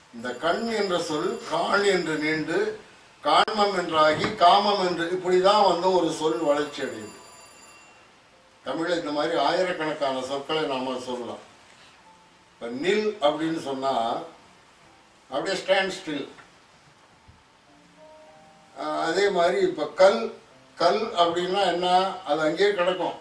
இந்த கண் என்ற சொல் காண் என்று நீண்டு காண்மம் என்றாகி காமம் என்று இப்படிதான் வந்து ஒரு சொல் வளர்ச்சி அடையுது தமிழ்ல இந்த மாதிரி ஆயிரக்கணக்கான சொற்களை நாம சொல்லலாம் இப்ப நில் அப்படின்னு சொன்னா அப்படியே ஸ்டாண்ட் ஸ்டில் அதே மாதிரி இப்ப கல் கல் அப்படின்னா என்ன அது அங்கேயே கிடக்கும்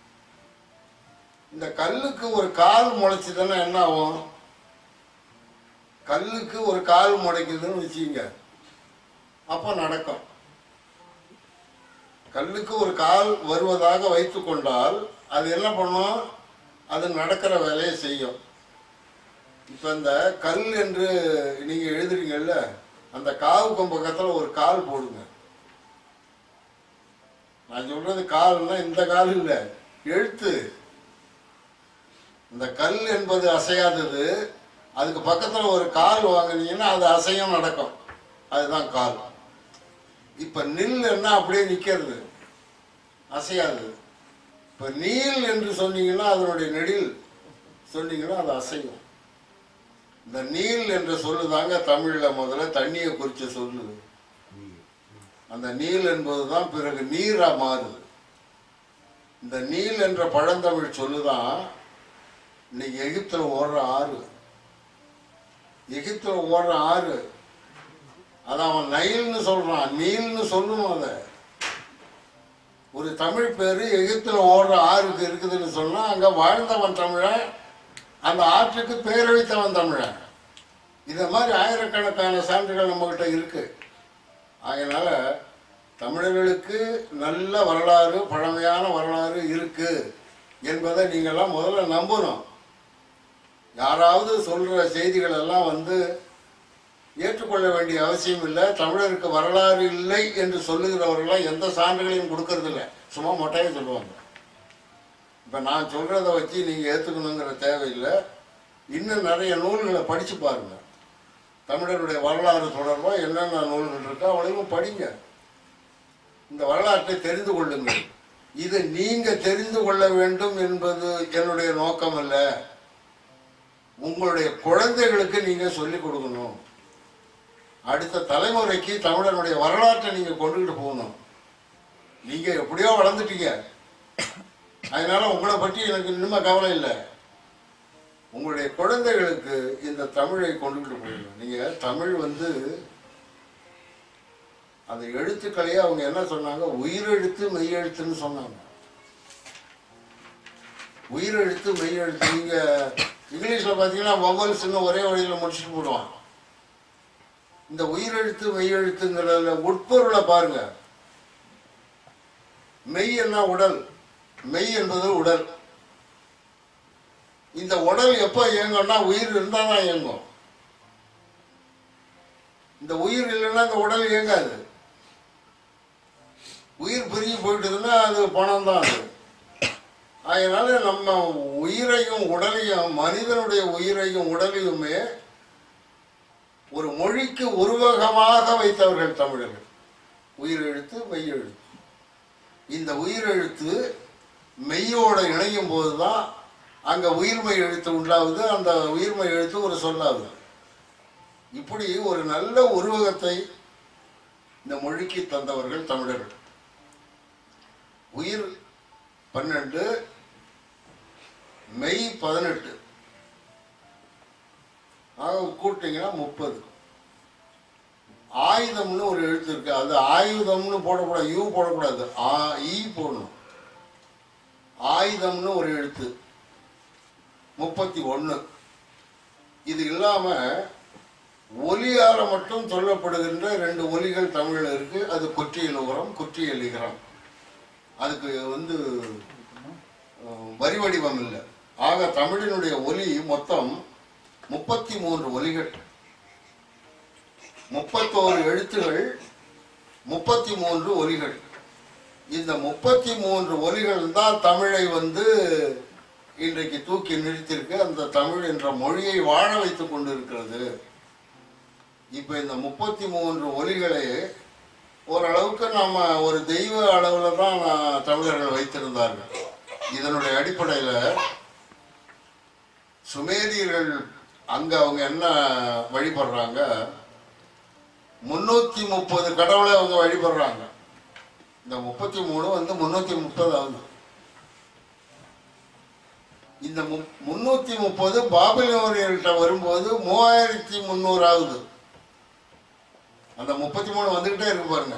இந்த கல்லுக்கு ஒரு கால் முளைச்சதுன்னா என்ன ஆகும் கல்லுக்கு ஒரு கால் முளைக்குதுன்னு வச்சுக்கங்க அப்போ நடக்கும் கல்லுக்கு ஒரு கால் வருவதாக வைத்துக் கொண்டால் அது என்ன பண்ணும் அது நடக்கிற வேலையை செய்யும் இப்போ இந்த கல் என்று நீங்க எழுதுறீங்கல்ல அந்த காவுக்கும் பக்கத்துல ஒரு கால் போடுங்க நான் சொல்றது கால்னா இந்த கால் இல்லை எழுத்து இந்த கல் என்பது அசையாதது அதுக்கு பக்கத்துல ஒரு கால் வாங்குனீங்கன்னா அது அசையும் நடக்கும் அதுதான் கால் இப்ப நில் என்ன அப்படியே நிக்கிறது அசையாது இப்ப நீல் என்று சொன்னீங்கன்னா அதனுடைய நெடில் சொன்னீங்கன்னா அது அசையும் இந்த நீல் என்ற சொல்லு தாங்க தமிழ்ல முதல்ல தண்ணியை குறிச்ச சொல்லு அந்த நீல் என்பதுதான் பிறகு நீரா மாறுது இந்த நீல் என்ற பழந்தமிழ் சொல்லுதான் இன்னைக்கு எகிப்துல ஓடுற ஆறு எகிப்துல ஓடுற ஆறு அத அவன் நைல்னு சொல்றான் நீல்னு சொல்லணும் அத ஒரு தமிழ் பேரு எகிப்துல ஓடுற ஆறுக்கு இருக்குதுன்னு சொன்னா அங்க வாழ்ந்தவன் தமிழன் அந்த ஆற்றுக்கு பேர் வைத்தவன் தமிழன் இத மாதிரி ஆயிரக்கணக்கான சான்றுகள் நம்மகிட்ட இருக்கு அதனால தமிழர்களுக்கு நல்ல வரலாறு பழமையான வரலாறு இருக்கு என்பதை நீங்கள்லாம் முதல்ல நம்பணும் யாராவது சொல்ற செய்திகள் எல்லாம் வந்து ஏற்றுக்கொள்ள வேண்டிய அவசியம் இல்லை தமிழருக்கு வரலாறு இல்லை என்று சொல்லுகிறவர்களாம் எந்த சான்றுகளையும் கொடுக்கறது இல்லை சும்மா மொட்டையை சொல்லுவாங்க இப்போ நான் சொல்றத வச்சு நீங்க ஏத்துக்கணுங்கிற தேவையில்லை இன்னும் நிறைய நூல்களை படிச்சு பாருங்க தமிழருடைய வரலாறு தொடர்பாக என்னென்ன நூல்கள் இருக்கோ அவளையும் படிங்க இந்த வரலாற்றை தெரிந்து கொள்ளுங்கள் இது நீங்க தெரிந்து கொள்ள வேண்டும் என்பது என்னுடைய நோக்கம் அல்ல உங்களுடைய குழந்தைகளுக்கு நீங்க சொல்லிக் கொடுக்கணும் அடுத்த தலைமுறைக்கு தமிழனுடைய வரலாற்றை நீங்க கொண்டுகிட்டு போகணும் நீங்க எப்படியோ வளர்ந்துட்டீங்க அதனால உங்களை பற்றி எனக்கு இனிமே கவலை இல்லை உங்களுடைய குழந்தைகளுக்கு இந்த தமிழை கொண்டுகிட்டு போகணும் நீங்க தமிழ் வந்து அந்த எழுத்துக்களையே அவங்க என்ன சொன்னாங்க உயிரெழுத்து மெய்யெழுத்துன்னு சொன்னாங்க உயிரெழுத்து மெய்யெழுத்து நீங்க இங்கிலீஷ்ல பாத்தீங்கன்னா வவல்ஸ்னு ஒரே வழியில முடிச்சுட்டு போடுவான் இந்த உயிரெழுத்து மெய்யெழுத்துங்கிறதுல உட்பொருளை பாருங்க மெய் என்ன உடல் மெய் என்பது உடல் இந்த உடல் எப்போ இயங்கும்னா உயிர் இருந்தால் தான் இயங்கும் இந்த உயிர் இல்லைன்னா இந்த உடல் இயங்காது உயிர் பிரிஞ்சு போயிட்டதுன்னா அது பணம் தான் அது அதனால நம்ம உயிரையும் உடலையும் மனிதனுடைய உயிரையும் உடலையுமே ஒரு மொழிக்கு உருவகமாக வைத்தவர்கள் தமிழர்கள் உயிரெழுத்து மெய்யெழுத்து இந்த உயிரெழுத்து மெய்யோட இணையும் போதுதான் அங்க உயிர்மை எழுத்து உண்டாகுது அந்த உயிர்மை எழுத்து ஒரு சொல்லாகுது இப்படி ஒரு நல்ல உருவகத்தை இந்த மொழிக்கு தந்தவர்கள் தமிழர்கள் உயிர் பன்னெண்டு மெய் பதினெட்டு ஆக கூட்டிங்கன்னா முப்பது ஆயுதம்னு ஒரு எழுத்து இருக்கு அது ஆயுதம்னு போடக்கூடாது யூ போடக்கூடாது ஆ ஈ போடணும் ஆயுதம்னு ஒரு எழுத்து முப்பத்தி ஒன்று இது இல்லாம ஒலியால மட்டும் சொல்லப்படுகின்ற ரெண்டு ஒலிகள் தமிழ்ல இருக்கு அது குற்றியல் உரம் குற்றியல் இகரம் அதுக்கு வந்து அஹ், வரி வடிவம் இல்லை ஆக தமிழினுடைய ஒலி மொத்தம் முப்பத்தி மூன்று ஒலிகள் முப்பத்தோரு எழுத்துகள் முப்பத்தி மூன்று ஒலிகள் இந்த முப்பத்தி மூன்று ஒலிகள் தான் தமிழை வந்து இன்றைக்கு தூக்கி நிறுத்தியிருக்கு அந்த தமிழ் என்ற மொழியை வாழ வைத்துக் கொண்டிருக்கிறது இப்ப இந்த முப்பத்தி மூன்று ஒலிகளை ஓரளவுக்கு நம்ம ஒரு தெய்வ அளவுல தான் நான் தமிழர்கள் வைத்திருந்தார்கள் இதனுடைய அடிப்படையில சுமேரியர்கள் அங்க அவங்க என்ன வழிபடுறாங்க முன்னூத்தி முப்பது கடவுளை அவங்க வழிபடுறாங்க இந்த முப்பத்தி மூணு வந்து முன்னூத்தி முப்பது ஆகுது இந்த மு- முன்னூத்தி முப்பது பாபிலோனியர்கிட்ட வரும்போது மூவாயிரத்தி முந்நூறு ஆகுது அந்த முப்பத்தி மூணு வந்துகிட்டே இருக்கு பாருங்க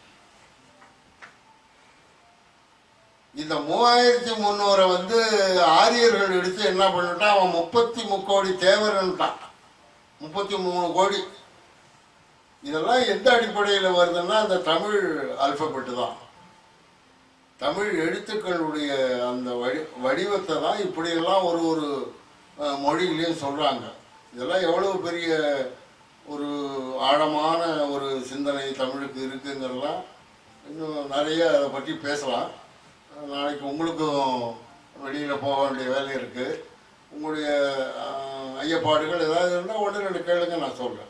இந்த மூவாயிரத்தி முந்நூறை வந்து ஆரியர்கள் எடுத்து என்ன பண்ணிட்டான் அவன் முப்பத்தி முக்கோடி தேவரன்ட்டான் முப்பத்தி மூணு கோடி இதெல்லாம் எந்த அடிப்படையில் வருதுன்னா அந்த தமிழ் அல்பபெட்டு தான் தமிழ் எழுத்துக்களுடைய அந்த வடி வடிவத்தை தான் இப்படியெல்லாம் ஒரு ஒரு அஹ், மொழியிலையும் சொல்கிறாங்க இதெல்லாம் எவ்வளவு பெரிய ஒரு ஆழமான ஒரு சிந்தனை தமிழுக்கு இருக்குங்கிறதெல்லாம் இன்னும் நிறைய அதை பற்றி பேசலாம் நாளைக்கு உங்களுக்கும் வெளியில் போக வேண்டிய வேலை இருக்குது உங்களுடைய அஹ், ஐயப்பாடுகள் ஏதாவது இருந்தால் ஒன்று ரெண்டு கேளுங்க நான் சொல்கிறேன்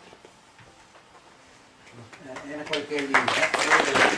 அஹ் எனக்கு ஒரு கேள்வி இல்லை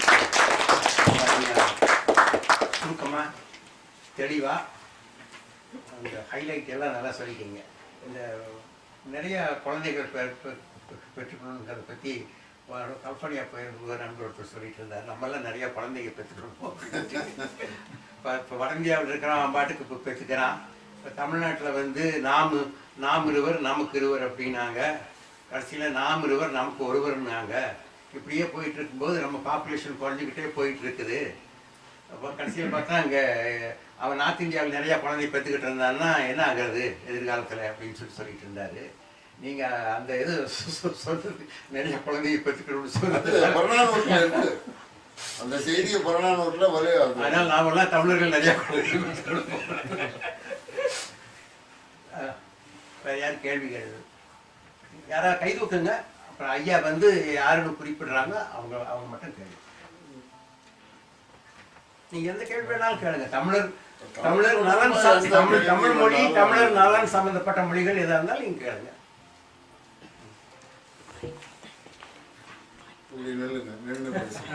சுருக்கமாக தெளிவாக அந்த ஹைலைட் எல்லாம் நல்லா சொல்லிட்டீங்க இந்த நிறைய குழந்தைகள் பெ பெ- பெ- பெற்றுக்கணுங்கிறத பற்றி கல்பனியா போயிருந்த ஒரு நண்பர் ஒருத்தர் சொல்லிட்டு இருந்தார் நம்மளாம் நிறைய குழந்தைங்க பெற்றுக்கணும் இப்போ இப்போ வட இந்தியாவில் இருக்கிறான் அவன் பாட்டுக்கு இப்போ பெற்றுக்கிறான் இப்போ தமிழ்நாட்டில் வந்து நாம் நாம் இருவர் நமக்கு இருவர் அப்படின்னாங்க கடைசியில் நாம் இருவர் நமக்கு ஒருவர்னாங்க இப்படியே போயிட்டு இருக்கும்போது நம்ம பாப்புலேஷன் குறைஞ்சிக்கிட்டே போயிட்டு இருக்குது அப்போ கடைசியில் பார்த்தா அங்கே அவன் நார்த் இந்தியாவில் நிறையா குழந்தை பெற்றுக்கிட்டு இருந்தான்னா என்ன ஆகுறது எதிர்காலத்தில் அப்படின்னு சொல்லி சொல்லிட்டு இருந்தாரு நீங்கள் அந்த இது சொ- சொ- சொல்றது நிறைய குழந்தைய பெற்றுக்கணும்னு அது சொல்றது புறநானூற்றில் இருக்கு அந்த செய்தியை புறநானூற்றில் வரைய அதனால் நாமெல்லாம் தமிழர்கள் நிறைய குழந்தைகள் பெற்றுக்கணும் அஹ், வேற யார் கேள்விகள் யாராவது கை தூக்குங்க அப்புறம் ஐயா வந்து யாருன்னு குறிப்பிடுறாங்க அவங்க அவங்க மட்டும் கேள்வி நீங்க எந்த கேள்வி வேணாலும் கேளுங்க தமிழர் தமிழர் நலன் சா- தமிழ் தமிழ் மொழி தமிழர் நலன் சம்பந்தப்பட்ட மொழிகள் எதா இருந்தாலும் நீங்க கேளுங்க இப்படி நில்லுங்க நின்று பேசுங்க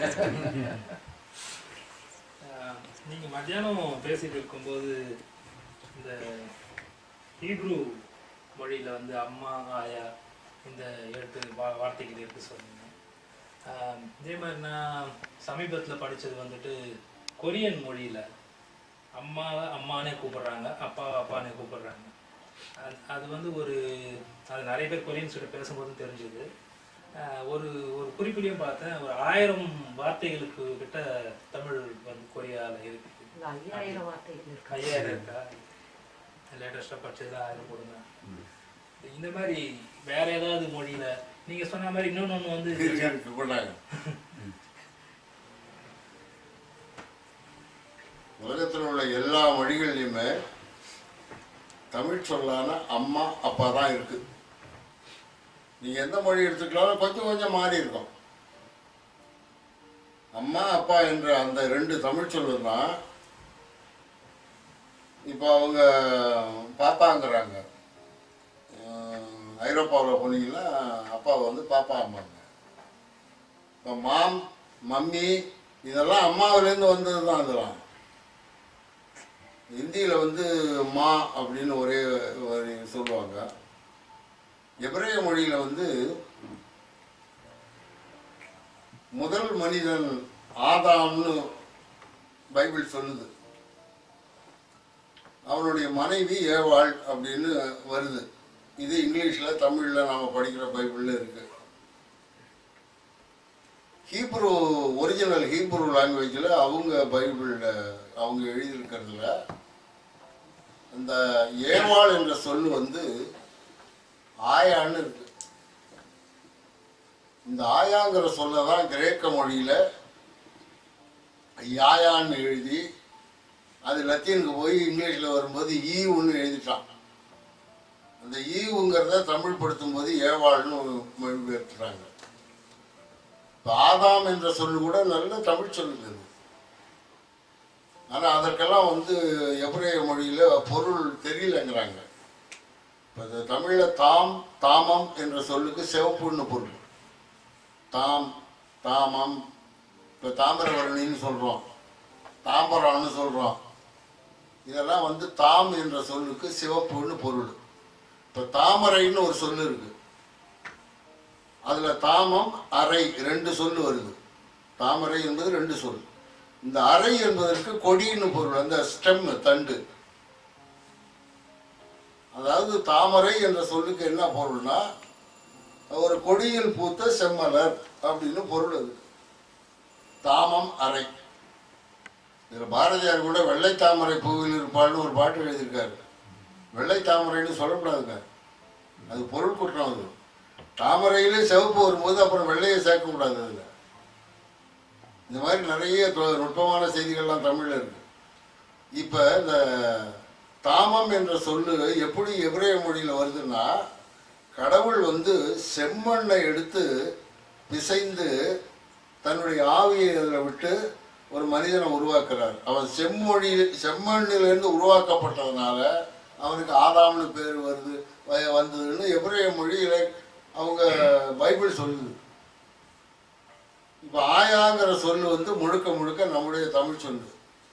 ஆஹ் நீங்க மத்தியானம் பேசிட்டு இருக்கும்போது இந்த ஹீப்ரு மொழியில வந்து அம்மா ஆயா இந்த எழுத்து வா- வார்த்தைகள் இருக்கு சொன்னீங்க ஆஹ் இதே மாதிரி நான் சமீபத்துல படிச்சது வந்துட்டு கொரியன் மொழியில அம்மா அம்மானே கூப்பிடுறாங்க அப்பா அப்பானே கூப்பிடுறாங்க அது அது வந்து ஒரு அது நிறைய பேர் கொரியன்ஸ் கிட்ட பேசும்போது தெரிஞ்சுது ஆஹ் ஒரு ஒரு குறிப்பிலையும் பார்த்தேன் ஒரு ஆயிரம் வார்த்தைகளுக்கு கிட்ட தமிழ் வந்து கொரியால இருக்கு இந்த ஐயாயிரம் வார்த்தைகள் இருக்கு ஐயாயிரம் இருக்கா லேட்டஸ்டாக படிச்சதுல ஆயிரம் போடுங்க இந்த மாதிரி வேற ஏதாவது மொழியில நீங்க சொன்ன மாதிரி இன்னொன்னு வந்து இருக்கு, இருக்கு, கொண்டாங்க உலகத்தில் உள்ள எல்லா மொழிகள்லையுமே தமிழ் சொல்லான அம்மா அப்பா தான் இருக்கு நீங்க எந்த மொழி எடுத்துக்கலாம் கொஞ்சம் கொஞ்சம் மாறி இருக்கும் அம்மா அப்பா என்ற அந்த ரெண்டு தமிழ் சொல்லு தான் இப்போ அவங்க பாப்பாங்கிறாங்க ஐரோப்பாவில் போனீங்கன்னா அப்பாவை வந்து பாப்பா அம்மாங்க இப்போ மாம் மம்மி இதெல்லாம் அம்மாவிலேருந்து வந்தது தான் இதெல்லாம் இந்தியில் வந்து மா அப்படின்னு ஒரே ஒரு சொல்லுவாங்க எபிரேய மொழியில் வந்து முதல் மனிதன் ஆதாம்னு பைபிள் சொல்லுது அவனுடைய மனைவி ஏவாள் அப்படின்னு வருது இது இங்கிலீஷில் தமிழில் நாம் படிக்கிற பைபிளில் இருக்கு ஹீப்ரு ஒரிஜினல் ஹீப்ரு லாங்குவேஜில் அவங்க பைபிளில் அவங்க எழுதியிருக்கிறதுல அந்த ஏவாள் என்ற சொல் வந்து ஆயான்னு இருக்கு இந்த ஆயாங்கிற சொல்ல தான் கிரேக்க மொழியில் யாயான்னு எழுதி அது லத்தீனுக்கு போய் இங்கிலீஷில் வரும்போது ஈ ஒன்று எழுதிட்டான் அந்த ஈவுங்கிறத தமிழ் படுத்தும் போது ஏவாள்னு மொழிபெயர்த்துறாங்க இப்போ ஆதாம் என்ற சொல்லு கூட நல்ல தமிழ் சொல்லுது அது ஆனால் அதற்கெல்லாம் வந்து எபிரேய மொழியில் பொருள் தெரியலங்கிறாங்க இப்போ இது தமிழில் தாம் தாமம் என்ற சொல்லுக்கு சிவப்புன்னு பொருள் தாம் தாமம் இப்போ தாமிரவரணின்னு சொல்கிறோம் தாம்பரம்னு சொல்கிறோம் இதெல்லாம் வந்து தாம் என்ற சொல்லுக்கு சிவப்புன்னு பொருள் இப்போ தாமரைன்னு ஒரு சொல்லு இருக்கு அதுல தாமம் அறை ரெண்டு சொல்லு வருது தாமரை என்பது ரெண்டு சொல் இந்த அறை என்பதற்கு கொடின்னு பொருள் அந்த ஸ்டெம் தண்டு அதாவது தாமரை என்ற சொல்லுக்கு என்ன பொருள்னா ஒரு கொடியில் பூத்த செம்மலர் அப்படின்னு பொருள் அது தாமம் அறை இதுல பாரதியார் கூட வெள்ளை தாமரை பூவில் இருப்பாள்னு ஒரு பாட்டு எழுதியிருக்காரு வெள்ளை தாமரைன்னு சொல்லக்கூடாதுங்க அது பொருள் குற்றம் அது தாமரையிலே சிவப்பு வரும்போது அப்புறம் வெள்ளையை சேர்க்க கூடாது அதில் இந்த மாதிரி நிறைய தொ- நுட்பமான செய்திகள்லாம் தமிழில் இருக்கு இப்போ இந்த தாமம் என்ற சொல்லு எப்படி எபிரேய மொழியில் வருதுன்னா கடவுள் வந்து செம்மண்ணை எடுத்து பிசைந்து தன்னுடைய ஆவியை அதில் விட்டு ஒரு மனிதனை உருவாக்குறார் அவன் செம்மொழியில் செம்மண்ணிலிருந்து உருவாக்கப்பட்டதுனால அவனுக்கு ஆதாம்னு பேர் வருது வ- வந்ததுன்னு எபிரேய மொழியில அவங்க பைபிள் சொல்லுது இப்போ ஆயாங்கிற சொல்லு வந்து முழுக்க முழுக்க நம்முடைய தமிழ் சொல்லு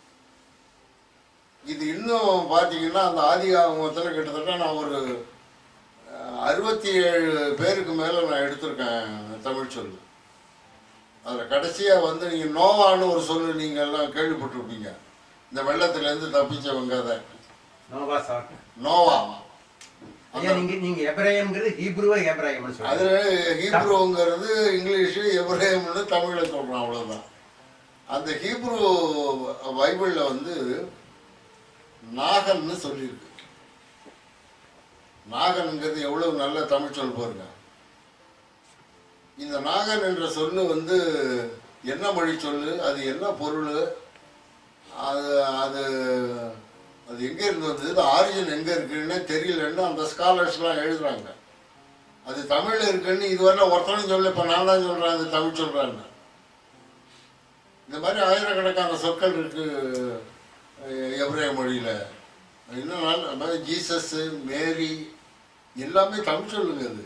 இது இன்னும் பார்த்தீங்கன்னா அந்த ஆதிகாமத்தில் கிட்டத்தட்ட நான் ஒரு அறுபத்தி ஏழு பேருக்கு மேலே நான் எடுத்திருக்கேன் தமிழ் சொல்லு அதில் கடைசியாக வந்து நீங்கள் நோவான்னு ஒரு சொல்லு நீங்கள் எல்லாம் கேள்விப்பட்டிருப்பீங்க இந்த வெள்ளத்துலேருந்து தப்பிச்சவங்க அதை நோவா சாட் நோவா ஐயா நீங்க நீங்க எப்ராயம்ங்கிறது ஹீப்ருவா எப்ராயம்னு சொல்லுங்க அது ஹீப்ருங்கிறது இங்கிலீஷு எப்ரேம்னு தமிழில் சொல்கிறோம் அவ்வளோதான் அந்த ஹீப்ரு பைபிளில் வந்து நாகன்னு சொல்லியிருக்கு நாகன்ங்கிறது எவ்வளவு நல்ல தமிழ் சொல் பாருங்க இந்த நாகன் என்ற சொல்லு வந்து என்ன மொழி சொல்லு அது என்ன பொருள் அது அது அது எங்கே இருந்து வந்தது ஆரிஜின் எங்கே இருக்குன்னு தெரியலன்னு அந்த ஸ்காலர்ஸ்லாம் எழுதுறாங்க அது தமிழில் இருக்குன்னு இதுவரை ஒருத்தனும் சொல்ல இப்போ நான் தான் சொல்கிறேன் அது தமிழ் சொல்கிறாங்க இந்த மாதிரி ஆயிரக்கணக்கான சொற்கள் இருக்கு அஹ், எபிரேய மொழியில் இன்னும் நல்ல மாதிரி ஜீசஸ் மேரி எல்லாமே தமிழ் சொல்லுங்க அது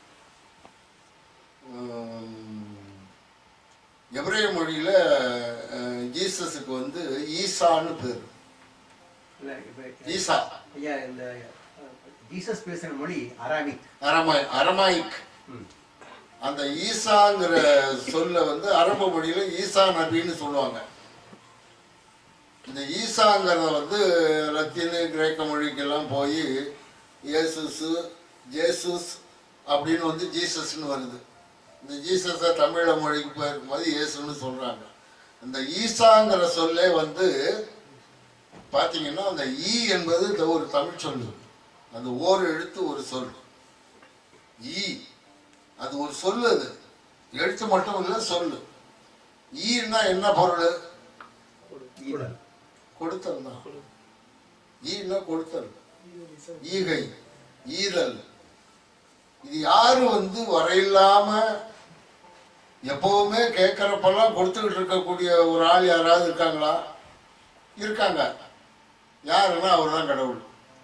உம், எபிரேய மொழியில் ஜீசஸுக்கு வந்து ஈசான்னு பேர் இல்ல, இப்ப- ஈசா ஐயா இந்த அஹ், ஜீசஸ் பேசுற மொழி அராமிக் அரமாய் அரமாயிக் ம். அந்த ஈசாங்கிற சொல்ல வந்து அரபு மொழியில ஈசா நபின்னு சொல்லுவாங்க இந்த ஈசாங்கிறத வந்து லத்தீனு கிரேக்க மொழிக்கெல்லாம் போய் இயேசுஸ் ஜேசுஸ் அப்படின்னு வந்து ஜீசஸ்னு வருது இந்த ஜீசஸை தமிழ மொழிக்கு போயிருக்கும்போது இயேசுன்னு சொல்றாங்க இந்த ஈசாங்கிற சொல்லே வந்து பார்த்தீங்கன்னா அந்த ஈ என்பது இந்த ஒரு தமிழ் சொல்லு அந்த ஓர் எழுத்து ஒரு சொல் ஈ அது ஒரு சொல்லு அது எழுத்து மட்டும் இல்லை சொல்லு ஈன்னா என்ன பொருள் ஈதல். கொடுத்தல் தான் ஈன்னா கொடுத்தல் ஈகை ஈதல் இது யாரு வந்து வரையில்லாம எப்பவுமே கேட்கறப்பெல்லாம் கொடுத்துக்கிட்டு இருக்கக்கூடிய ஒரு ஆள் யாராவது இருக்காங்களா இருக்காங்க யாருன்னா அவர் தான் கடவுள்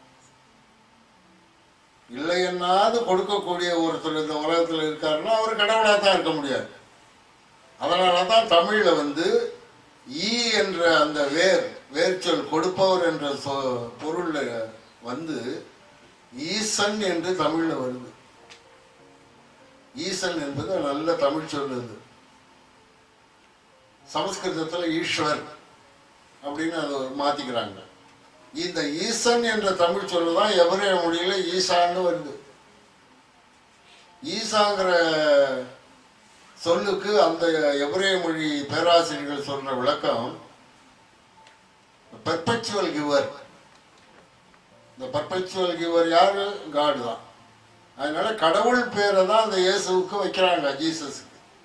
இல்லை என்னாவது கொடுக்கக்கூடிய ஒருத்தர் இந்த உலகத்தில் இருக்காருன்னா அவர் கடவுளாக தான் இருக்க முடியாது அதனால தான் தமிழில் வந்து ஈ என்ற அந்த வேர் வேர்ச்சொல் கொடுப்பவர் என்ற சொ பொருள்ல வந்து ஈசன் என்று தமிழில் வருது ஈசன் என்பது நல்ல தமிழ் சொல் அது சமஸ்கிருதத்தில் ஈஸ்வர் அப்படின்னு அதை மாத்திக்கிறாங்க இந்த ஈசன் என்ற தமிழ் சொல்லு தான் எவரே மொழியில ஈசான்னு வருது ஈசாங்கிற சொல்லுக்கு அந்த எபிரேய மொழி பேராசிரியர்கள் சொல்ற விளக்கம் பெர்பெச்சுவல் கிவர் இந்த பெர்பெச்சுவல் கிவர் யாரு காடு தான் அதனால கடவுள் பேரை தான் அந்த இயேசுவுக்கு வைக்கிறாங்க ஜீசஸுக்கு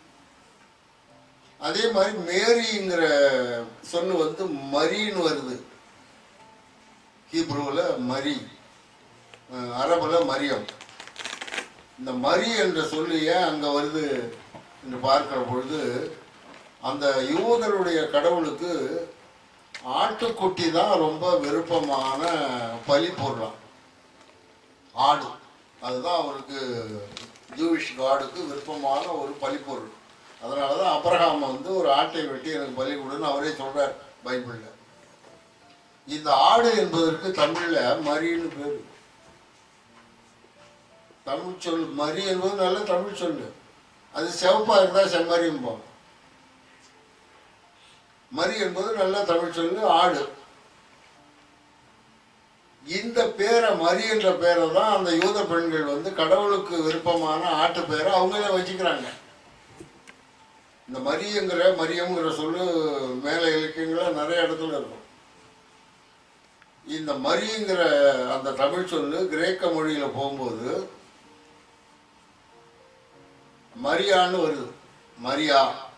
அதே மாதிரி மேரிங்கிற சொல்லு வந்து மரின்னு வருது ஹீப்ருவில் மரி அஹ் அரபுல மரியம் இந்த மரி என்ற சொல்லு ஏன் அங்கே வருது என்று பார்க்கிற பொழுது அந்த யூதருடைய கடவுளுக்கு ஆட்டுக்குட்டி தான் ரொம்ப விருப்பமான பலி பொருளாம் ஆடு அதுதான் அவருக்கு ஜூவிஷ் காடுக்கு விருப்பமான ஒரு பலிப்பொருள் அதனால தான் அப்ரஹாம் வந்து ஒரு ஆட்டை வெட்டி எனக்கு பலி கொடுன்னு அவரே சொல்றார் பைபிளில் இந்த ஆடு என்பதற்கு தமிழில் மரின்னு பேர் தமிழ் சொல் மரி என்பது நல்ல தமிழ் சொல்லு அது சிவப்பா இருந்தா செம்மறியும்போம் மரி என்பது நல்ல தமிழ் சொல்லு ஆடு இந்த பேரை மரி என்ற பேரை தான் அந்த யூத பெண்கள் வந்து கடவுளுக்கு விருப்பமான ஆட்டு பேரை அவங்களே வச்சுக்கிறாங்க இந்த மரியங்கிற மரியம்ங்கிற சொல்லு மேல இலக்கியங்கள நிறைய இடத்துல இருக்கும் இந்த மரிங்கிற அந்த தமிழ் சொல்லு கிரேக்க மொழியில போகும்போது மரியான்னு வருது மரியா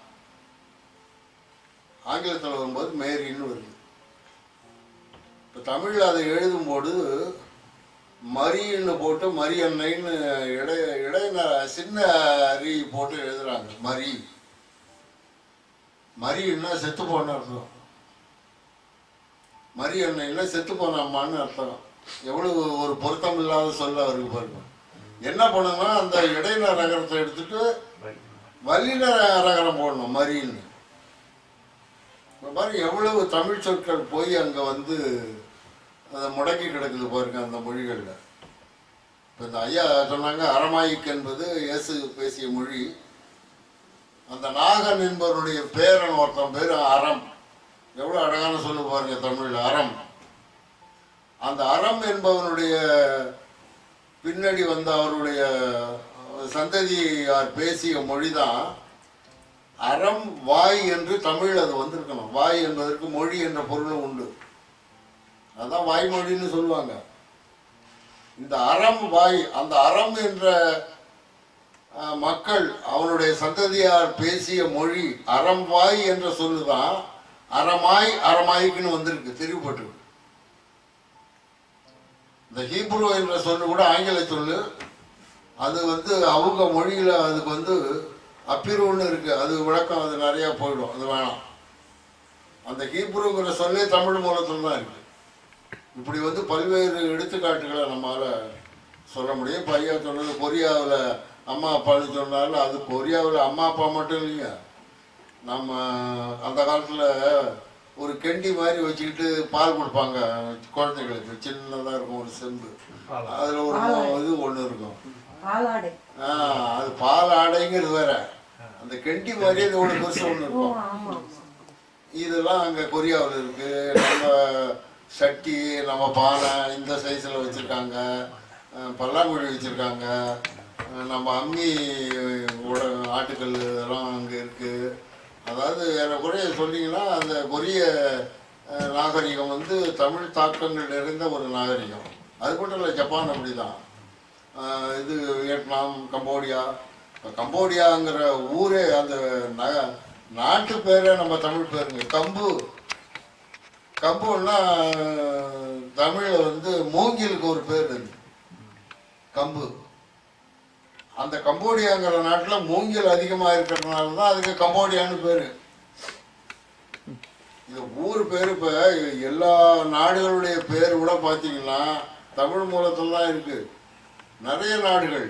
ஆங்கிலத்தில் வரும்போது மேரின்னு வருது இப்போ தமிழில் அதை எழுதும்போது மரின்னு போட்டு மரியன்னைன்னு இடை இடையின சின்ன அரி போட்டு எழுதுறாங்க மரி மரின்னா செத்து போன அர்த்தம் மரி அன்னைன்னா செத்து போன அம்மான்னு அர்த்தம் எவ்வளவு ஒரு பொருத்தம் இல்லாத சொல்ல அவருக்கு பாருங்க என்ன பண்ணுங்கன்னா அந்த இடையின ரகரத்தை எடுத்துட்டு வல்லின ரகரம் போடணும் மரின்னு இப்போ பாருங்க எவ்வளவு தமிழ் சொற்கள் போய் அங்கே வந்து அதை முடங்கி கிடக்குது பாருங்க அந்த மொழிகளில் இப்போ இந்த ஐயா சொன்னாங்க அரமாயிக் என்பது இயேசு பேசிய மொழி அந்த நாகன் என்பவருடைய பேரன் ஒருத்தன் பேர் அறம் எவ்வளோ அழகான சொல்லு பாருங்க தமிழில் அறம் அந்த அறம் என்பவனுடைய பின்னாடி வந்த அவருடைய சந்ததியார் பேசிய மொழிதான் அறம் வாய் என்று தமிழ் அது வந்திருக்கணும் வாய் என்பதற்கு மொழி என்ற பொருளும் உண்டு அதான் வாய்மொழின்னு சொல்லுவாங்க இந்த அறம் வாய் அந்த அறம் என்ற அஹ், மக்கள் அவனுடைய சந்ததியார் பேசிய மொழி அறம் வாய் என்ற சொல்லுதான் அறமாய் அறமாய்க்குன்னு வந்திருக்கு தெரிவுபட்டு இந்த ஹீப்ரு என்ற சொல்லு கூட ஆங்கில சொல்லு அது வந்து அவங்க மொழியில அதுக்கு வந்து அப்பிருன்னு இருக்கு அது விளக்கம் அது நிறைய போயிடும் அது வேணாம் அந்த ஹீப்ருங்கிற சொல்லே தமிழ் மூலத்தில் தான் இருக்கு இப்படி வந்து பல்வேறு எடுத்துக்காட்டுகளை நம்மளால சொல்ல முடியும் இப்போ ஐயா சொன்னது கொரியாவில் அம்மா அப்பான்னு சொன்னாலும் அது கொரியாவில் அம்மா அப்பா மட்டும் இல்லைங்க நம்ம அந்த காலத்தில் ஒரு கெண்டி மாதிரி வச்சுக்கிட்டு பால் கொடுப்பாங்க குழந்தைகளுக்கு சின்னதாக இருக்கும் ஒரு செம்பு அதில் ஒரு மு- இது ஒன்று இருக்கும் பாலாடை ஆ, அது பால் ஆடைங்கிறது வேற அந்த கெண்டி மாதிரியே இது ஒன்று பெருசு ஒன்று ஓ இருக்கும் ஆமா இதெல்லாம் அங்கே கொரியாவில் இருக்கு நம்ம சட்டி நம்ம பானை இந்த சைஸில் வச்சுருக்காங்க பல்லாங்குழி வச்சுருக்காங்க நம்ம அம்மி உட ஆட்டுக்கல் இதெல்லாம் அங்கே இருக்குது அதாவது ஏறக்குறைய சொன்னீங்கன்னா அந்த கொரிய அஹ், நாகரிகம் வந்து தமிழ் தாக்கங்கள் நிறைந்த ஒரு நாகரிகம் அது மட்டும் இல்லை ஜப்பான் அப்படிதான் ஆஹ் இது வியட்நாம் கம்போடியா இப்ப கம்போடியாங்கிற ஊரே அந்த ந நாட்டு பேரே நம்ம தமிழ் பேருங்க கம்பு கம்புன்னா தமிழில் வந்து மூங்கிலுக்கு ஒரு பேர் இருக்கு கம்பு அந்த கம்போடியாங்கிற நாட்டில் மூங்கில் அதிகமாக இருக்கிறதுனால தான் அதுக்கு கம்போடியான்னு பேர் இது ஊர் பேர் இப்போ எல்லா நாடுகளுடைய பேர் கூட பார்த்தீங்கன்னா தமிழ் மூலத்தில் தான் இருக்குது நிறைய நாடுகள்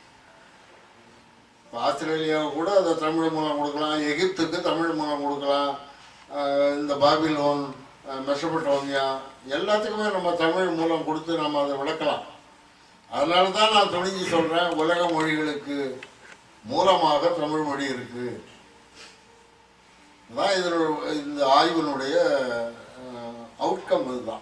இப்போ ஆஸ்திரேலியாவை கூட அதை தமிழ் மூலம் கொடுக்கலாம் எகிப்துக்கு தமிழ் மூலம் கொடுக்கலாம் ஆஹ் இந்த பாபிலோன் ஆஹ் மெசபடோமியா எல்லாத்துக்குமே நம்ம தமிழ் மூலம் கொடுத்து நம்ம அதை விளக்கலாம் அதனால தான் நான் துணிஞ்சு சொல்கிறேன் உலக மொழிகளுக்கு மூலமாக தமிழ் மொழி இருக்கு அதான் இதனோட இந்த ஆய்வினுடைய அவுட்கம் இதுதான்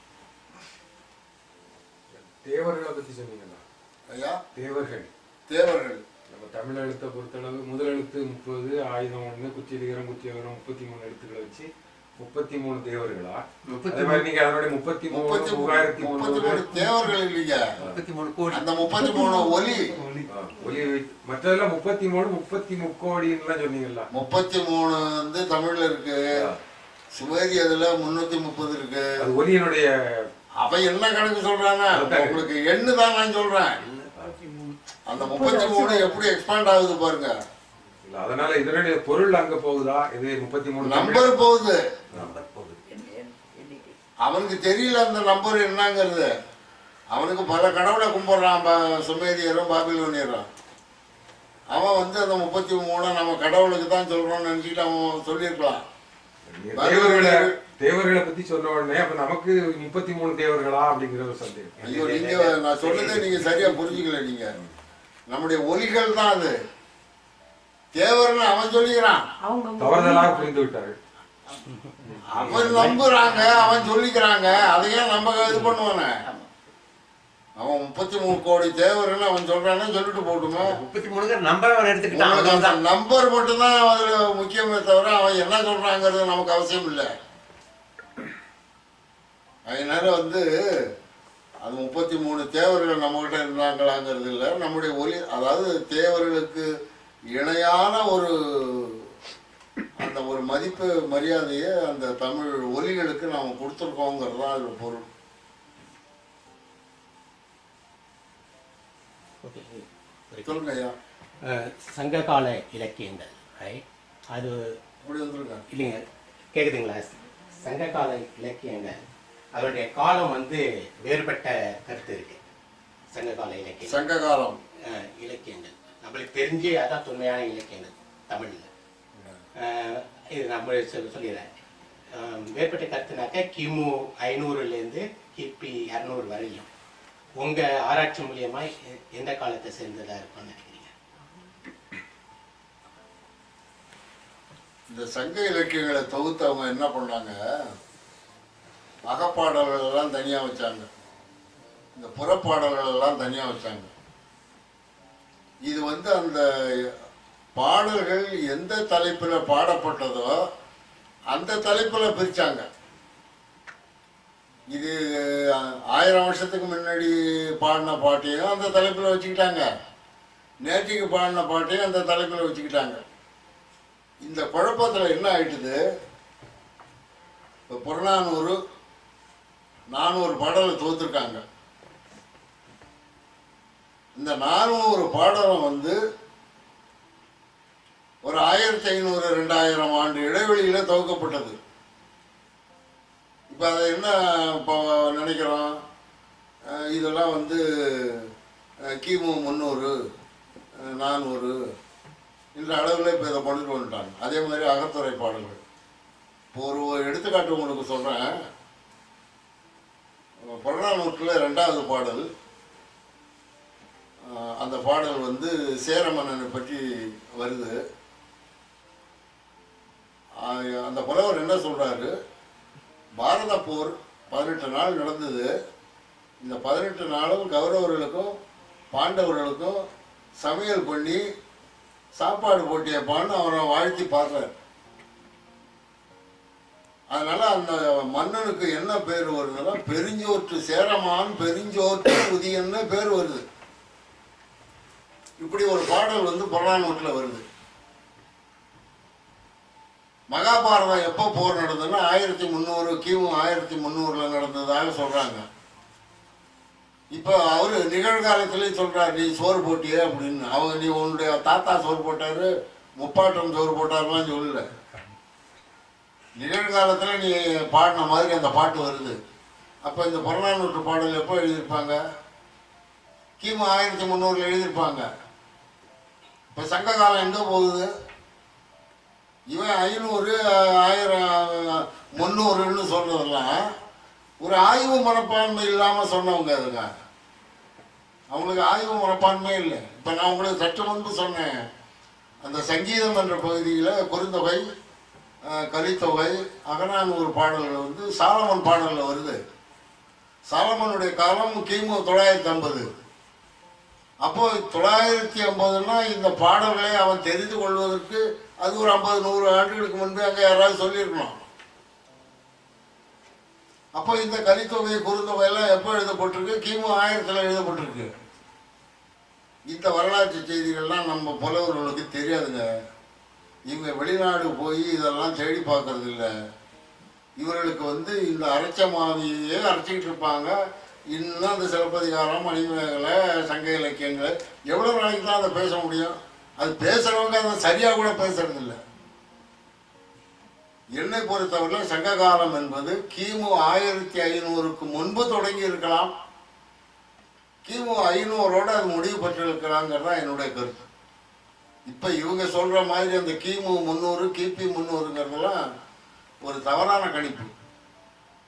தேவர்களை பத்தி சொன்னீங்களா ஐயா தேவர்கள் தேவர்கள் நம்ம தமிழ் எழுத்தை பொறுத்தளவு முதல் எழுத்து முப்பது ஆயுதம் ஒண்ணு குச்சிலிகரம் குச்சியகரம் முப்பத்தி மூணு எழுத்துக்களை வச்சு முப்பத்தி மூணு தேவர்களா முப்பத்தி அதே மாதிரி நீங்க அதனுடைய முப்பத்தி மூணு முப்பத்தி மூணு மூவாயிரத்தி முப்பத்தி முந்நூறு மூணு தேவர்கள் இல்லைங்க முப்பத்தி மூணு கோடி அந்த முப்பத்தி மூணு ஒலி ஆ, ஒலி வைத்து- மற்றதெல்லாம் முப்பத்தி மூணு முப்பத்தி முக்கோடின்னுலாம் சொன்னீங்கல்ல முப்பத்தி மூணு வந்து தமிழ்ல இருக்கு சுமேரி அதுல முன்னூத்தி முப்பது இருக்கு அது ஒலியினுடைய அவன் என்ன கணக்கு சொல்றாங்க உங்களுக்கு எண்ணு தான் நான் சொல்றேன் அந்த முப்பத்தி மூணு எப்படி எக்ஸ்பாண்ட் ஆகுது பாருங்க இல்ல, அதனால இதனுடைய பொருள் அங்க போகுதா இது முப்பத்தி மூணு தமிழ் நம்பர் போகுது நம்பர் போகுது அவனுக்கு தெரியல அந்த நம்பர் என்னங்கிறது அவனுக்கு பல கடவுளை கும்பிடுறான் பா- சுமேரியரும் பாபிலோனியரும் அவன் வந்து அந்த முப்பத்தி மூணை நம்ம கடவுளுக்கு தான் சொல்றோம்னு நினைச்சிட்டு அவன் சொல்லியிருக்கலாம் தேவர்களை தேவர்களை பத்தி சொன்ன உடனே அப்ப நமக்கு முப்பத்தி மூணு தேவர்களா அப்படிங்கிற ஒரு சந்தேகம் ஐயோ நீங்க நான் சொன்னதை நீங்க சரியா புரிஞ்சுக்கல நீங்க நம்முடைய ஒலிகள் தான் அது தேவர்னு அவன் சொல்லிக்கிறான் அவங்க தவறுதலாக புரிந்து விட்டார்கள் அவன் நம்புறாங்க அவன் சொல்லிக்கிறாங்க அதையே நம்ம இது பண்ணுவானே அவன் முப்பத்தி மூணு கோடி தேவர்னு அவன் சொல்றானே சொல்லிட்டு போட்டுமே முப்பத்தி மூணுங்கிற நம்பர் அவன் எடுத்துக்கிட்டான் உங்களுக்கு அந்த அவ்வளவுதான். நம்பர் மட்டும்தான் அதுல முக்கியமே தவிர அவன் என்ன சொல்றாங்கிறது நமக்கு அவசியம் இல்லை அதனால வந்து அது முப்பத்தி மூணு தேவர்கள் நம்மகிட்ட இருந்தாங்களாங்கிறது இல்லை நம்முடைய ஒலி அதாவது தேவர்களுக்கு இணையான ஒரு அந்த ஒரு மதிப்பு மரியாதையை அந்த தமிழ் ஒலிகளுக்கு நாம் கொடுத்துருக்கோங்கிறது தான் அதில் பொருள் சொல்லுங்க ஐயா அஹ், சங்ககால இலக்கியங்கள் right? அது அப்படி வந்துருங்க இல்லைங்க கேக்குதுங்களா சங்ககால இலக்கியங்கள் அதனுடைய காலம் வந்து வேறுபட்ட கருத்து இருக்கு சங்ககால இலக்கியம் சங்க காலம் அஹ், இலக்கியங்கள் நம்மளுக்கு தெரிஞ்சு அதான் தொன்மையான இலக்கியங்கள் தமிழ்ல அஹ், இது நம்ம சொல்~ சொல்லிடுறேன் அஹ், வேறுபட்ட கருத்துனாக்க கிமு ஐநூறுலேருந்து கிபி இரநூறு வரையும் உங்க ஆராய்ச்சி மூலியமா எ- எந்த காலத்தை சேர்ந்ததா இருக்கும்னு நினைக்கிறீங்க இந்த சங்க இலக்கியங்களை தொகுத்து அவங்க என்ன பண்ணாங்க அகப்பாடல்கள் எல்லாம் தனியா வச்சாங்க இந்த புறப்பாடல்கள் எல்லாம் தனியா வச்சாங்க இது வந்து அந்த பாடல்கள் எந்த தலைப்புல பாடப்பட்டதோ அந்த தலைப்புல பிரிச்சாங்க இது ஆயிரம் வருஷத்துக்கு முன்னாடி பாடின பாட்டையும் அந்த தலைப்புல வச்சுக்கிட்டாங்க நேற்றுக்கு பாடின பாட்டையும் அந்த தலைப்புல வச்சுக்கிட்டாங்க இந்த குழப்பத்தில் என்ன ஆயிட்டுது இப்போ புறநானூறு நானூறு பாடலை தோத்துருக்காங்க இந்த நானூறு பாடலும் வந்து ஒரு ஆயிரத்தி ஐநூறு ரெண்டாயிரம் ஆண்டு இடைவெளியில துவக்கப்பட்டது இப்போ அதை என்ன இப்போ நினைக்கிறோம் அஹ் இதெல்லாம் வந்து அஹ் கிமு முந்நூறு அஹ் நானூறு இந்த அளவில் இப்போ இதை கொண்டுட்டு வந்துட்டாங்க அதே மாதிரி அகத்துறை பாடல்கள் இப்போ ஒரு ஒரு எடுத்துக்காட்டு உங்களுக்கு சொல்கிறேன் புறநானூற்றில் ரெண்டாவது பாடல் அஹ் அந்த பாடல் வந்து சேர மன்னனை பற்றி வருது அஹ் அந்த புலவர் என்ன சொல்றாரு பாரத போர் பதினெட்டு நாள் நடந்தது இந்த பதினெட்டு நாளும் கௌரவர்களுக்கும் பாண்டவர்களுக்கும் சமையல் பண்ணி சாப்பாடு போட்டியப்பான்னு அவரை வாழ்த்தி பாடுறார் அதனால அந்த மன்னனுக்கு என்ன பேர் வருதுன்னா பெருஞ்சோற்று சேரமான் பெருஞ்சோற்று உதியன்னு பேர் வருது இப்படி ஒரு பாடல் வந்து புறநானூற்றில் வருது மகாபாரதம் எப்போ போர் நடந்ததுன்னா ஆயிரத்தி முந்நூறு கிமு ஆயிரத்தி முந்நூறுல நடந்ததாக சொல்றாங்க இப்போ அவரு நிகழ்காலத்திலே சொல்றாரு நீ சோறு போட்டியே அப்படின்னு அவங்க நீ உன்னுடைய தாத்தா சோறு போட்டாரு முப்பாட்டம் சோறு போட்டாருலாம் சொல்லல நிகழ்காலத்துல நீ பாடின மாதிரி அந்த பாட்டு வருது அப்போ இந்த புறநானூற்று பாடல் எப்போ எழுதியிருப்பாங்க கிமு ஆயிரத்தி முந்நூறுல எழுதியிருப்பாங்க இப்போ சங்க காலம் எங்கே போகுது இவன் ஐநூறு ஆயிரம் முந்நூறுன்னு சொல்றதெல்லாம் ஒரு ஆய்வு மனப்பான்மை இல்லாமல் சொன்னவங்க அதுங்க அவங்களுக்கு ஆய்வு மனப்பான்மை இல்லை இப்போ நான் உங்களுக்கு சற்று முன்பு சொன்னேன் அந்த சங்கீதம் என்ற பகுதியில் குறுந்தொகை அஹ், கலித்தொகை அகநானூறு பாடல்கள் வந்து சாலமன் பாடலில் வருது சாலமனுடைய காலம் கிமு தொள்ளாயிரத்தி ஐம்பது அப்போ தொள்ளாயிரத்தி ஐம்பதுனா இந்த பாடல்களை அவன் தெரிந்து கொள்வதற்கு அது ஒரு ஐம்பது நூறு ஆண்டுகளுக்கு முன்பு அங்கே யாராவது சொல்லியிருக்கணும் அப்போ இந்த கலித்தொகை குறுந்தொகை எல்லாம் எப்போ எழுதப்பட்டிருக்கு கிமு ஆயிரத்தில் எழுதப்பட்டிருக்கு இந்த வரலாற்று செய்திகள்லாம் நம்ம புலவர்களுக்கு தெரியாதுங்க இவங்க வெளிநாடு போய் இதெல்லாம் தேடி பார்க்கறது இல்லை இவர்களுக்கு வந்து இந்த அரைச்ச மாவியே அரைச்சிக்கிட்டு இருப்பாங்க இன்னும் அந்த சிலப்பதிகாரம் மணிமேகலை சங்க இலக்கியங்கள் எவ்வளோ நாளைக்கு தான் அதை பேச முடியும் அது பேசுகிறவங்க அதை சரியாக கூட பேசுறது இல்லை என்னை பொறுத்தவரை சங்க காலம் என்பது கிமு ஆயிரத்தி ஐநூறுக்கு முன்பு தொடங்கி இருக்கலாம் கிமு ஐநூறோட அது முடிவு பெற்றிருக்கலாங்கிறது தான் என்னுடைய கருத்து இப்போ இவங்க சொல்ற மாதிரி அந்த கிமு முந்நூறு கிபி முந்நூறுங்கிறதெல்லாம் ஒரு தவறான கணிப்பு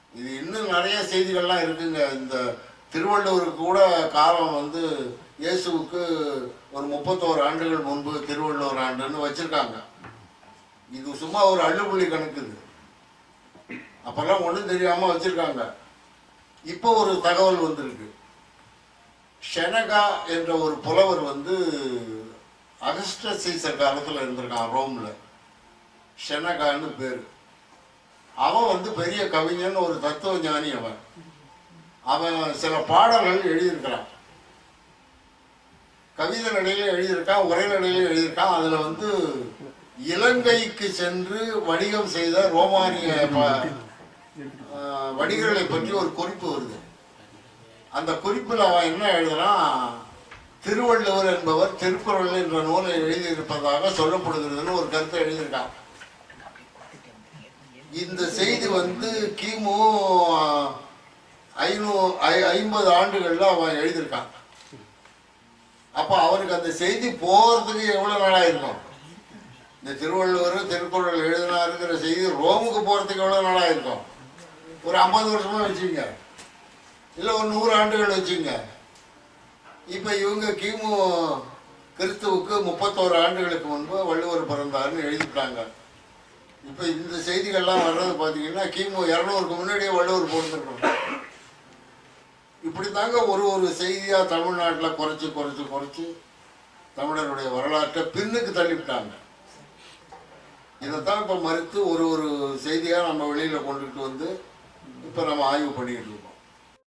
இது இன்னும் நிறைய செய்திகள்லாம் இருக்குங்க இந்த திருவள்ளுவருக்கு கூட காலம் வந்து இயேசுவுக்கு ஒரு முப்பத்தோரு ஆண்டுகள் முன்பு திருவள்ளுவர் ஆண்டுன்னு வச்சிருக்காங்க இது சும்மா ஒரு அள்ளுப்புள்ளி கணக்கு இது அப்பெல்லாம் ஒன்றும் தெரியாம வச்சிருக்காங்க இப்போ ஒரு தகவல் வந்திருக்கு ஷெனகா என்ற ஒரு புலவர் வந்து அகஸ்ட சீசர் காலத்தில் இருந்திருக்கான் ரோம்ல ஷெனகான்னு பேர் அவன் வந்து பெரிய கவிஞன் ஒரு தத்துவ ஞானி அவன் அவன் சில பாடல்கள் எழுதியிருக்கிறான் கவிதை நடையில எழுதியிருக்கான் உரை நடையில எழுதியிருக்கான் அதுல வந்து இலங்கைக்கு சென்று வணிகம் செய்த ரோமானிய ப- ஆஹ் வணிகர்களை பற்றி ஒரு குறிப்பு வருது அந்த குறிப்பில் அவன் என்ன எழுதுறான் திருவள்ளுவர் என்பவர் திருக்குறள் என்ற நூலை எழுதியிருப்பதாக சொல்லப்படுகிறதுன்னு ஒரு கருத்தை எழுதியிருக்கான் இந்த செய்தி வந்து கிமு ஐநூ ஐ- ஐம்பது ஆண்டுகள்ல அவன் எழுதியிருக்கான் அப்ப அவருக்கு அந்த செய்தி போறதுக்கு எவ்வளவு நாளா இருக்கும் இந்த திருவள்ளுவர் திருக்குறள் எழுதினாருங்கிற செய்தி ரோமுக்கு போறதுக்கு எவ்வளவு நாளா இருக்கும் ஒரு ஐம்பது வருஷமா வச்சுங்க இல்ல ஒரு நூறு ஆண்டுகள் வச்சுங்க இப்ப இவங்க கிமு கிறிஸ்துவுக்கு முப்பத்தோரு ஆண்டுகளுக்கு முன்பு வள்ளுவர் பிறந்தாருன்னு எழுதிட்டாங்க இப்ப இந்த செய்திகள்லாம் வர்றது பாத்தீங்கன்னா கிமு இரநூறுக்கு முன்னாடியே வள்ளுவர் போட்டுருக்கோம் இப்படி தாங்க ஒரு ஒரு செய்தியா தமிழ்நாட்டில் குறைச்சு குறைச்சு குறைச்சு தமிழருடைய வரலாற்றை பின்னுக்கு தள்ளிவிட்டாங்க இதைத்தான் இப்ப மறுத்து ஒரு ஒரு செய்தியா நம்ம வெளியில கொண்டுட்டு வந்து இப்ப நம்ம ஆய்வு பண்ணிட்டு இருக்கோம்